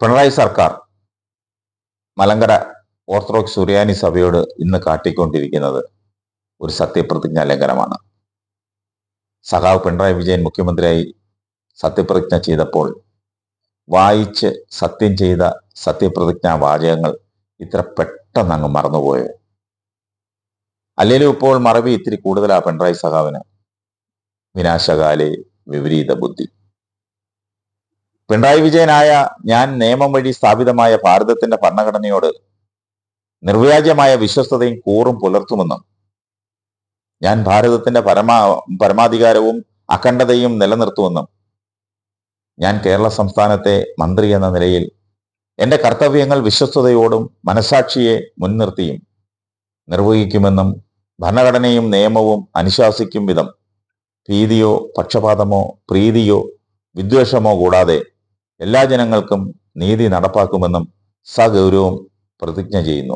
പിണറായി സർക്കാർ മലങ്കര ഓർത്തഡോക്സ് സുറിയാനി സഭയോട് ഇന്ന് കാട്ടിക്കൊണ്ടിരിക്കുന്നത് ഒരു സത്യപ്രതിജ്ഞാ ലംഘനമാണ് സഖാവ് പിണറായി വിജയൻ മുഖ്യമന്ത്രിയായി സത്യപ്രതിജ്ഞ ചെയ്തപ്പോൾ വായിച്ച് സത്യം ചെയ്ത സത്യപ്രതിജ്ഞാ വാചകങ്ങൾ ഇത്ര പെട്ടെന്ന് അങ്ങ് മറന്നുപോയോ അല്ലെങ്കിലും ഇപ്പോൾ മറവി ഇത്തിരി കൂടുതലാ പിണറായി സഖാവിന് വിനാശകാലെ വിപരീത ബുദ്ധി പിണറായി വിജയനായ ഞാൻ നിയമം വഴി സ്ഥാപിതമായ ഭാരതത്തിന്റെ ഭരണഘടനയോട് നിർവ്യാജമായ വിശ്വസ്തതയും കൂറും പുലർത്തുമെന്നും ഞാൻ ഭാരതത്തിന്റെ പരമാ പരമാധികാരവും അഖണ്ഡതയും നിലനിർത്തുമെന്നും ഞാൻ കേരള സംസ്ഥാനത്തെ മന്ത്രി എന്ന നിലയിൽ എന്റെ കർത്തവ്യങ്ങൾ വിശ്വസ്തയോടും മനസാക്ഷിയെ മുൻനിർത്തിയും നിർവഹിക്കുമെന്നും ഭരണഘടനയും നിയമവും അനുശാസിക്കും വിധം ഭീതിയോ പക്ഷപാതമോ പ്രീതിയോ വിദ്വേഷമോ കൂടാതെ എല്ലാ ജനങ്ങൾക്കും നീതി നടപ്പാക്കുമെന്നും സഗൗരവം പ്രതിജ്ഞ ചെയ്യുന്നു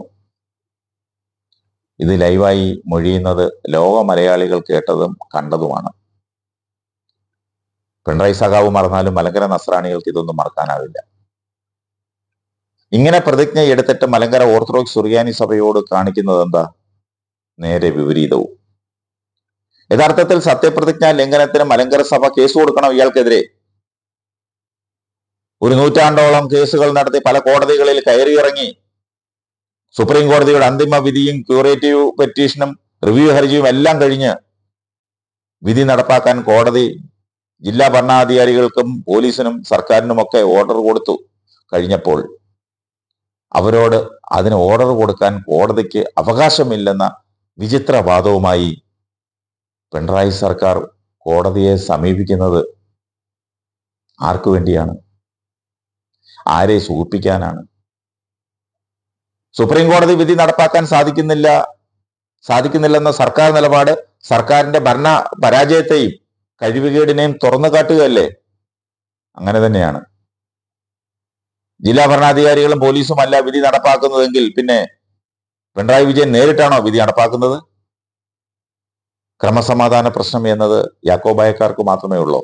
ഇത് ലൈവായി മൊഴിയുന്നത് ലോക മലയാളികൾ കേട്ടതും കണ്ടതുമാണ് പിണറായി സഖാവ് മറന്നാലും മലങ്കര നസ്രാണികൾക്ക് ഇതൊന്നും മറക്കാനാവില്ല ഇങ്ങനെ പ്രതിജ്ഞ എടുത്തിട്ട് മലങ്കര ഓർത്തഡോക്സ് സുറിയാനി സഭയോട് കാണിക്കുന്നത് എന്താ നേരെ വിപരീതവും യഥാർത്ഥത്തിൽ സത്യപ്രതിജ്ഞാ ലംഘനത്തിന് മലങ്കര സഭ കേസ് കൊടുക്കണം ഇയാൾക്കെതിരെ ഒരു നൂറ്റാണ്ടോളം കേസുകൾ നടത്തി പല കോടതികളിൽ കയറിയിറങ്ങി സുപ്രീം കോടതിയുടെ അന്തിമ വിധിയും ക്യൂറേറ്റീവ് പെറ്റീഷനും റിവ്യൂ ഹർജിയും എല്ലാം കഴിഞ്ഞ് വിധി നടപ്പാക്കാൻ കോടതി ജില്ലാ ഭരണാധികാരികൾക്കും പോലീസിനും സർക്കാരിനുമൊക്കെ ഓർഡർ കൊടുത്തു കഴിഞ്ഞപ്പോൾ അവരോട് അതിന് ഓർഡർ കൊടുക്കാൻ കോടതിക്ക് അവകാശമില്ലെന്ന വിചിത്ര വാദവുമായി പിണറായി സർക്കാർ കോടതിയെ സമീപിക്കുന്നത് ആർക്കു വേണ്ടിയാണ് ആരെ സൂചിപ്പിക്കാനാണ് സുപ്രീം കോടതി വിധി നടപ്പാക്കാൻ സാധിക്കുന്നില്ല സാധിക്കുന്നില്ലെന്ന സർക്കാർ നിലപാട് സർക്കാരിന്റെ ഭരണ പരാജയത്തെയും കഴിവുകേടിനെയും തുറന്നു കാട്ടുകയല്ലേ അങ്ങനെ തന്നെയാണ് ജില്ലാ ഭരണാധികാരികളും പോലീസും അല്ല വിധി നടപ്പാക്കുന്നതെങ്കിൽ പിന്നെ പിണറായി വിജയൻ നേരിട്ടാണോ വിധി നടപ്പാക്കുന്നത് ക്രമസമാധാന പ്രശ്നം എന്നത് യാക്കോബായക്കാർക്ക് മാത്രമേ ഉള്ളൂ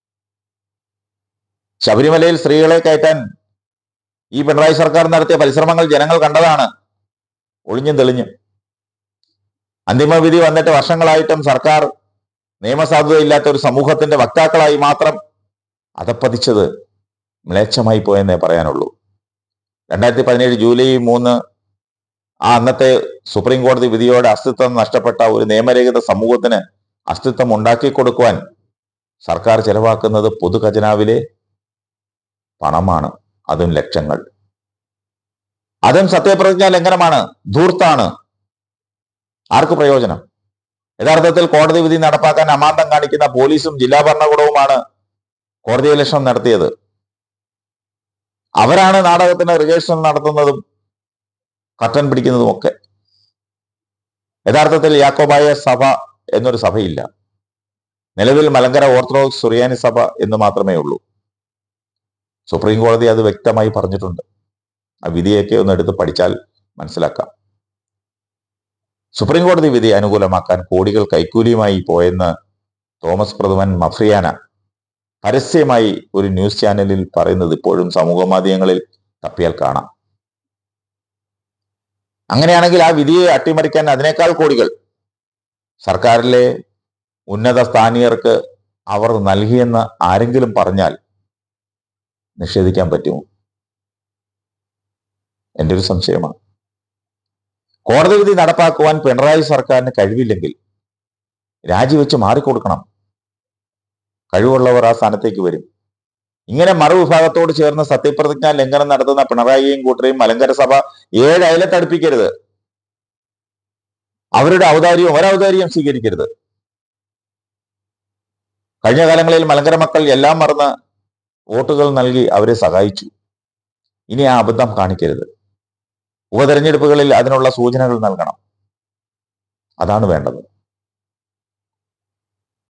ശബരിമലയിൽ സ്ത്രീകളെ കയറ്റാൻ ഈ പിണറായി സർക്കാർ നടത്തിയ പരിശ്രമങ്ങൾ ജനങ്ങൾ കണ്ടതാണ് ഒളിഞ്ഞും തെളിഞ്ഞും അന്തിമ വിധി വന്നിട്ട് വർഷങ്ങളായിട്ടും സർക്കാർ നിയമസാധുതയില്ലാത്ത ഒരു സമൂഹത്തിന്റെ വക്താക്കളായി മാത്രം അതപ്പതിച്ചത് മ്ലേച്ഛമായി പോയെന്നേ പറയാനുള്ളൂ രണ്ടായിരത്തി പതിനേഴ് ജൂലൈ മൂന്ന് ആ അന്നത്തെ സുപ്രീം കോടതി വിധിയോടെ അസ്തിത്വം നഷ്ടപ്പെട്ട ഒരു നിയമരഹിത സമൂഹത്തിന് അസ്തിത്വം ഉണ്ടാക്കി കൊടുക്കുവാൻ സർക്കാർ ചെലവാക്കുന്നത് പൊതുഖജനാവിലെ പണമാണ് അതും ലക്ഷങ്ങൾ അതും സത്യപ്രതിജ്ഞാ ലംഘനമാണ് ധൂർത്താണ് ആർക്ക് പ്രയോജനം യഥാർത്ഥത്തിൽ കോടതി വിധി നടപ്പാക്കാൻ അമാന്തം കാണിക്കുന്ന പോലീസും ജില്ലാ ഭരണകൂടവുമാണ് കോടതി ഇലക്ഷൻ നടത്തിയത് അവരാണ് നാടകത്തിന് റിഹേഴ്സൽ നടത്തുന്നതും കട്ടൻ പിടിക്കുന്നതും ഒക്കെ യഥാർത്ഥത്തിൽ യാക്കോബായ സഭ എന്നൊരു സഭയില്ല നിലവിൽ മലങ്കര ഓർത്തഡോക്സ് സുറിയാനി സഭ എന്ന് മാത്രമേ ഉള്ളൂ സുപ്രീം കോടതി അത് വ്യക്തമായി പറഞ്ഞിട്ടുണ്ട് ആ വിധിയൊക്കെ ഒന്ന് എടുത്ത് പഠിച്ചാൽ മനസ്സിലാക്കാം സുപ്രീം കോടതി വിധി അനുകൂലമാക്കാൻ കോടികൾ കൈക്കൂലിയുമായി പോയെന്ന് തോമസ് പ്രഥമൻ മഫ്രിയാന പരസ്യമായി ഒരു ന്യൂസ് ചാനലിൽ പറയുന്നത് ഇപ്പോഴും സമൂഹ മാധ്യമങ്ങളിൽ തപ്പിയാൽ കാണാം അങ്ങനെയാണെങ്കിൽ ആ വിധിയെ അട്ടിമറിക്കാൻ അതിനേക്കാൾ കോടികൾ സർക്കാരിലെ ഉന്നത സ്ഥാനീയർക്ക് അവർ നൽകിയെന്ന് ആരെങ്കിലും പറഞ്ഞാൽ നിഷേധിക്കാൻ പറ്റുമോ എൻ്റെ ഒരു സംശയമാണ് കോടതി വിധി നടപ്പാക്കുവാൻ പിണറായി സർക്കാരിന് കഴിവില്ലെങ്കിൽ രാജിവെച്ച് മാറിക്കൊടുക്കണം കഴിവുള്ളവർ ആ സ്ഥാനത്തേക്ക് വരും ഇങ്ങനെ മറുവിഭാഗത്തോട് ചേർന്ന് സത്യപ്രതിജ്ഞാ ലംഘനം നടത്തുന്ന പിണറായിയും കൂട്ടരെയും മലങ്കര സഭ ഏഴ് അയലത്തടുപ്പിക്കരുത് അവരുടെ ഔദാര്യവും ഒരൗദാര്യം സ്വീകരിക്കരുത് കഴിഞ്ഞ കാലങ്ങളിൽ മലങ്കര മക്കൾ എല്ലാം മറന്ന് വോട്ടുകൾ നൽകി അവരെ സഹായിച്ചു ഇനി ആ അബദ്ധം കാണിക്കരുത് ഉപതെരഞ്ഞെടുപ്പുകളിൽ അതിനുള്ള സൂചനകൾ നൽകണം അതാണ് വേണ്ടത്